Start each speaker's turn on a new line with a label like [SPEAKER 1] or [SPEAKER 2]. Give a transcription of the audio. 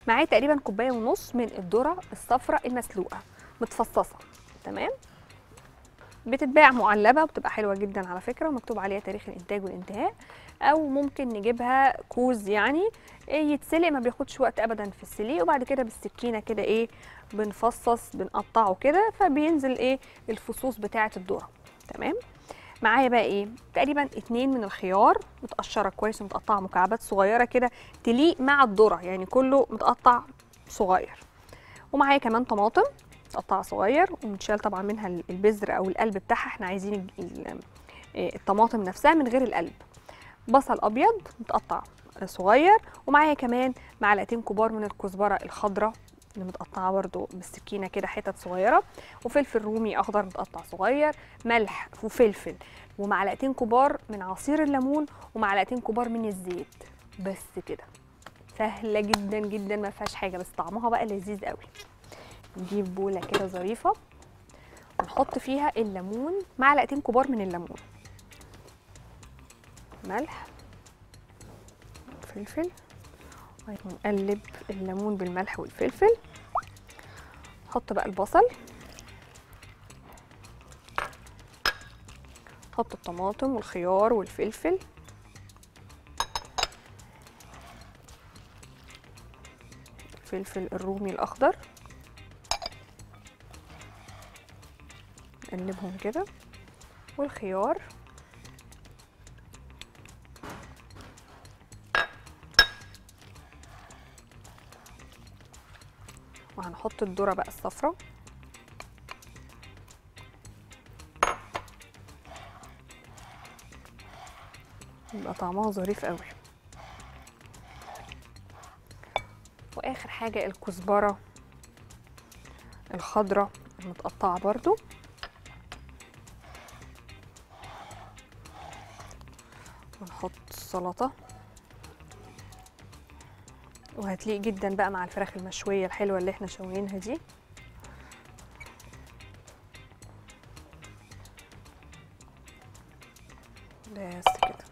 [SPEAKER 1] معاه تقريبا كوبايه ونص من الذره الصفراء المسلوقه متفصصه تمام بتتباع معلبه وبتبقى حلوه جدا على فكره ومكتوب عليها تاريخ الانتاج والانتهاء او ممكن نجيبها كوز يعني إيه يتسلق ما بياخدش وقت ابدا في السليق وبعد كده بالسكينه كده ايه بنفصص بنقطعه كده فبينزل ايه الفصوص بتاعه الذره تمام معايا بقى ايه تقريبا اتنين من الخيار متقشره كويس ومتقطعه مكعبات صغيره كده تليق مع الذره يعني كله متقطع صغير ومعايا كمان طماطم متقطعه صغير ومتشال طبعا منها البذر او القلب بتاعها احنا عايزين ال- ال- إيه الطماطم نفسها من غير القلب بصل ابيض متقطع صغير ومعايا كمان معلقتين كبار من الكزبره الخضراء اللي متقطعه برده بالسكينه كده حتت صغيره وفلفل رومي اخضر متقطع صغير ملح وفلفل ومعلقتين كبار من عصير الليمون ومعلقتين كبار من الزيت بس كده سهله جدا جدا ما فيهاش حاجه بس طعمها بقى لذيذ قوي نجيب بوله كده ظريفه ونحط فيها الليمون معلقتين كبار من الليمون ملح فلفل ونقلب الليمون بالملح والفلفل نحط بقى البصل نحط الطماطم والخيار والفلفل الفلفل الرومي الاخضر نقلبهم كده والخيار وهنحط الذره بقى الصفراء يبقى طعمها ظريف قوي واخر حاجه الكزبره الخضراء المتقطعه برضو ونحط السلطه وهتليق جدا بقى مع الفراخ المشويه الحلوه اللي احنا شوينها دي بس كده